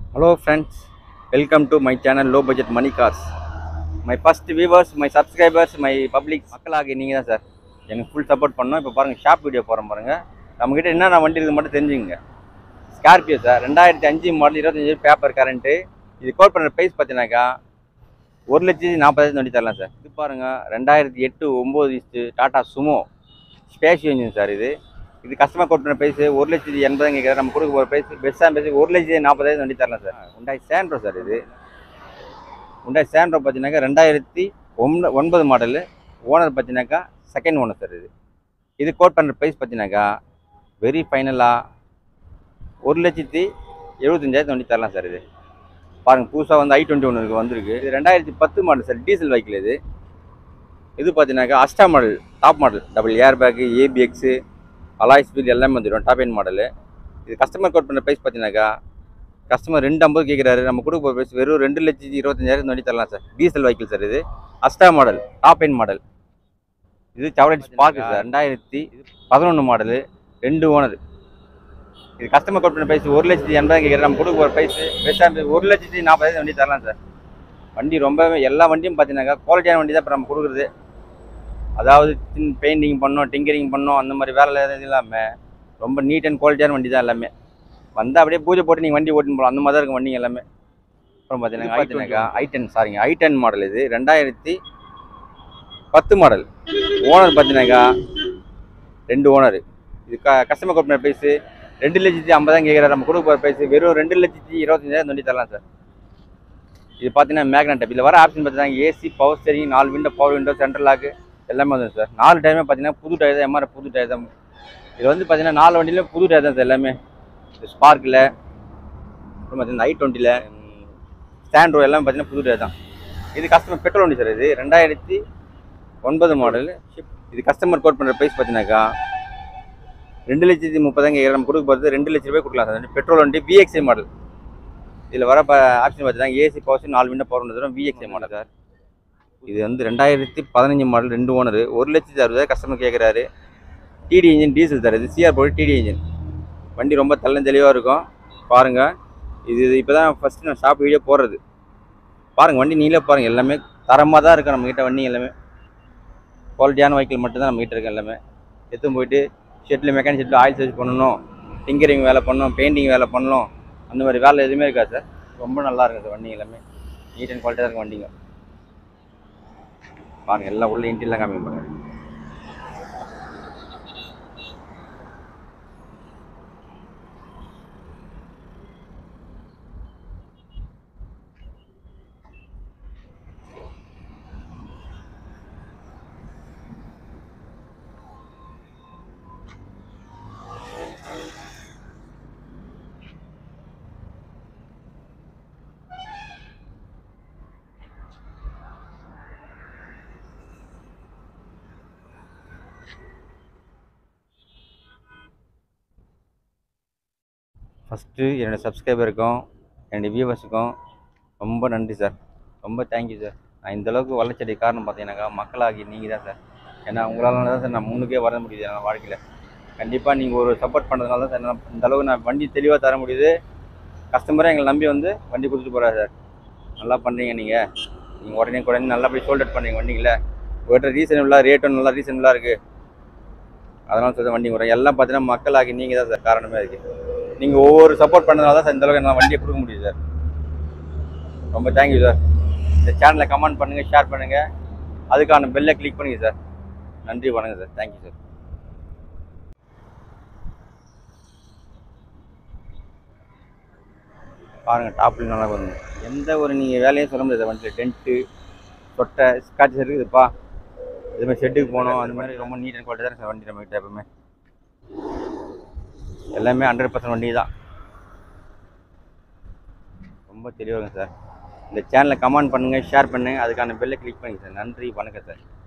Hello friends, welcome to my channel Low Budget Money Cars. My first viewers, my subscribers, my public மக்களாக நீங்கள் தான் sir எனக்கு full support பண்ணோம் இப்போ பாருங்கள் ஷாப் வீடியோ போகிறோம் பாருங்கள் நம்மக்கிட்ட என்னென்ன வண்டி இருக்குது மட்டும் தெரிஞ்சுங்க ஸ்கார்பியோ சார் ரெண்டாயிரத்தி அஞ்சு மாடல் இருபத்தஞ்சி பேப்பர் கரண்ட்டு இது கோட் பண்ணுற ப்ரைஸ் பார்த்தீங்கன்னாக்கா ஒரு லட்சத்தி நாற்பதாயிரத்து வண்டி தரலாம் சார் இது பாருங்கள் ரெண்டாயிரத்தி எட்டு ஒம்பது இஸ்ட்டு Tata Sumo Spacio engine sir இது இது கஸ்டமர் கோட் பண்ண ப்ரைஸ் ஒரு லட்சத்தி எண்பதாயிரம் கேட்குறாரு நம்ம கொடுக்க போகிற ப்ரைஸ் பெஸ்ட்டாக பேசி ஒரு லட்சத்தி நாற்பதாயிரம் வண்டி தரலாம் சார் உண்டாய் சேண்ட்ரோ சார் இது உண்டாய் சேண்ட்ரோ பார்த்தீங்கன்னாக்கா ரெண்டாயிரத்தி ஒன்பது ஒன்பது மாடலு ஓனர் பார்த்தீங்கன்னாக்கா செகண்ட் ஓனர் சார் இது இது கோட் பண்ணுற ப்ரைஸ் பார்த்தீங்கன்னாக்கா வெரி ஃபைனலாக ஒரு லட்சத்தி எழுபத்தஞ்சாயிரத்து வண்டி தரலாம் சார் இது பாருங்கள் புதுசாக வந்து ஐ டுவெண்ட்டி ஒன்று வந்திருக்கு இது ரெண்டாயிரத்தி பத்து மாடல் சார் டீசல் வெஹிக்கிள் இது இது பார்த்தீங்கன்னாக்கா அஸ்டா model top model double air bag ABS alloy speed எல்லாமே வந்துடும் டாப் எண்ட் மாடலு இது கஸ்டமர் கோட் பண்ணுற ப்ரைஸ் பார்த்தீங்கன்னாக்கா கஸ்டமர் ரெண்டு ஐம்பது கேட்குறாரு நம்ம கொடுக்க போகிற ப்ரைஸ் வெறும் ரெண்டு லட்சத்தி இருபத்தஞ்சாயிரம் வண்டி தரலாம் சார் டீசல் வெஹிக்கிள் சார் இது Asta model top end model இது சவரேஜ் ஸ்பார்க் சார் ரெண்டாயிரத்தி பதினொன்று மாடலு ரெண்டு ஓனர் இது கஸ்டமர் கோட் பண்ண ப்ரைஸ் ஒரு லட்சத்தி எண்பதாயிரம் கேட்குறாரு நம்ம கொடுக்க போகிற ப்ரைஸ் பெஸ்ட்டாக ஒரு லட்சத்தி நாற்பதாயிரம் வண்டி தரலாம் சார் வண்டி ரொம்பவே எல்லா வண்டியும் பார்த்தீங்கன்னாக்கா குவாலிட்டியான வண்டி தான் இப்போ நம்ம கொடுக்குறது அதாவது பெயிண்டிங் பண்ணோம் டிங்கரிங் பண்ணோம் அந்த மாதிரி வேலை எதுவும் இல்லாமல் ரொம்ப நீட் அண்ட் குவாலிட்டியான வண்டி தான் எல்லாமே வந்தால் அப்படியே பூஜை போட்டு நீங்கள் வண்டி ஓட்டின்னு போகலாம் அந்த மாதிரி தான் இருக்கும் வண்டிங்க எல்லாமே அப்புறம் பார்த்தீங்கன்னா பார்த்தீங்கன்னாக்கா ஐ டென் சாரிங்க ஐ டென் மாடல் இது ரெண்டாயிரத்தி பத்து மாடல் ஓனர் பார்த்தீங்கன்னாக்கா ரெண்டு ஓனர் இது க கஸ்டமர் கம்பெனி ப்ரைஸு ரெண்டு லட்சத்தி ஐம்பதாயிரம் கேட்குறாரு நம்ம கொடுக்க போகிற ப்ரைஸ் வெறும் ரெண்டு லட்சத்தி இருபத்தஞ்சாயிரம் வண்டி தரலாம் சார் இது பார்த்தீங்கன்னா மேக்னட் இதில் வர ஆப்ஷன் பார்த்தீங்கன்னா ஏசி பவர் ஸ்டேரிங் நாலு window power window central lock எல்லாமே வந்துடும் சார் நாலு டைமே பார்த்தீங்கன்னா புது டயர் தான் எம்ஆர் புது டயர் தான் இதில் வந்து பார்த்தீங்கன்னா நாலு வண்டியிலும் புது டயர் தான் சார் எல்லாமே ஸ்பார்க்கில் அப்புறம் பார்த்தீங்கன்னா ஐ டுவெண்ட்டியில் ஸ்டாண்ட்ரோ எல்லாம் பார்த்தீங்கன்னா புது டயர் தான் இது கஸ்டமர் பெட்ரோல் வண்டி சார் இது ரெண்டாயிரத்தி ஒன்பது மாடல் இது கஸ்டமர் கோட் பண்ணுற ப்ரைஸ் பார்த்தீங்கன்னாக்கா ரெண்டு லட்சத்தி முப்பதாங்க கேட்குற நம்ம கொடுக்க போகிறது ரெண்டு லட்ச ரூபாய் கொடுக்கலாம் சார் பெட்ரோல் வண்டி விஎக்ஸ்ஐ மாடல் இதில் வர ஆப்ஷன் பார்த்தீங்கன்னா ஏசி பவர் நாலு விண்டோ பவர் வந்துடும் விஎக்ஸ்ஐ மாடல் சார் இது வந்து ரெண்டாயிரத்தி பதினஞ்சு மாடல் ரெண்டு ஓனர் ஒரு லட்சத்தி அறுபதாயிரம் கஸ்டமர் கேட்குறாரு டிடி இன்ஜின் டீசல் சார் இது சிஆர் போட்டு டிடி இன்ஜின் வண்டி ரொம்ப தெல்லம் தெளிவாக இருக்கும் பாருங்கள் இது இப்போ தான் ஃபஸ்ட்டு நான் ஷாப் வீடியோ போடுறது பாருங்கள் வண்டி நீங்களே பாருங்கள் எல்லாமே தரமாக தான் இருக்கும் நம்மக்கிட்ட வண்டி எல்லாமே குவாலிட்டியான வெஹிக்கிள் மட்டும்தான் நம்மகிட்ட இருக்கு எல்லாமே எடுத்துன்னு போயிட்டு ஷெட்டில் மெக்கானிக் ஷெட்டில் ஆயில் சர்வீஸ் பண்ணணும் டிங்கரிங் வேலை பண்ணணும் பெயிண்டிங் வேலை பண்ணணும் அந்த மாதிரி வேலை எதுவுமே இருக்காது சார் ரொம்ப நல்லா இருக்கும் சார் வண்டி எல்லாமே நீட் அண்ட் குவாலிட்டியாக இருக்கும் வண்டிங்க பாருங்க எல்லாம் உள்ள இன்டீரியர்லாம் காமிங்க பாருங்க ஃபஸ்ட்டு என்னோடய சப்ஸ்கிரைபருக்கும் என்னுடைய வியூவர்ஸுக்கும் ரொம்ப நன்றி சார் ரொம்ப தேங்க்யூ சார் நான் இந்த அளவுக்கு வளர்ச்சியடைய காரணம் பார்த்தீங்கன்னாக்கா மக்களாகி நீங்கள் தான் சார் ஏன்னா உங்களால் தான் சார் நான் முன்னுக்கே வர முடியுது என் வாழ்க்கையில் கண்டிப்பாக நீங்கள் ஒரு சப்போர்ட் பண்ணுறதுனால தான் சார் நான் இந்த அளவுக்கு நான் வண்டி தெளிவாக தர முடியுது கஸ்டமரை எங்களை நம்பி வந்து வண்டி கொடுத்துட்டு போகிறார் சார் நல்லா பண்ணுறீங்க நீங்கள் நீங்கள் உடனே உடனே நல்லபடி சோல்டர் பண்ணுறீங்க வண்டிங்கள உங்கள்கிட்ட ரீசனபிளாக ரேட்டும் நல்லா ரீசனபிளாக இருக்குது அதனால சார் வண்டி வரேன் எல்லாம் பார்த்தீங்கன்னா மக்களாகி நீங்கள் தான் சார் காரணமே இருக்குது நீங்கள் ஒவ்வொரு சப்போர்ட் பண்ணதுனால தான் சார் இந்த அளவுக்கு நான் வண்டியை கொடுக்க முடியுது சார் ரொம்ப தேங்க்யூ சார் இந்த சேனலை கமெண்ட் பண்ணுங்கள் ஷேர் பண்ணுங்கள் அதுக்கான பெல்லை கிளிக் பண்ணுங்க சார் நன்றி வணக்கம் சார் தேங்க்யூ சார் பாருங்கள் டாப்ல நல்லா வந்து எந்த ஒரு நீங்கள் வேலையும் சொல்ல முடியாது வண்டியில் டென்ட்டு சொட்டை ஸ்காட்சஸ் இருக்குதுப்பா இது மாதிரி ஷெட்டுக்கு போகணும் அந்த மாதிரி ரொம்ப நீட் அண்ட் குவாலிட்டி தான் சார் வண்டி நம்மகிட்ட எப்பவுமே எல்லாமே ஹண்ட்ரட் பர்சன்ட் வண்டி தான் ரொம்ப தெளிவாங்க சார் இந்த சேனலை கமெண்ட் பண்ணுங்கள் ஷேர் பண்ணுங்கள் அதுக்கான பெல்லை கிளிக் பண்ணுங்க சார் நன்றி வணக்கம் சார்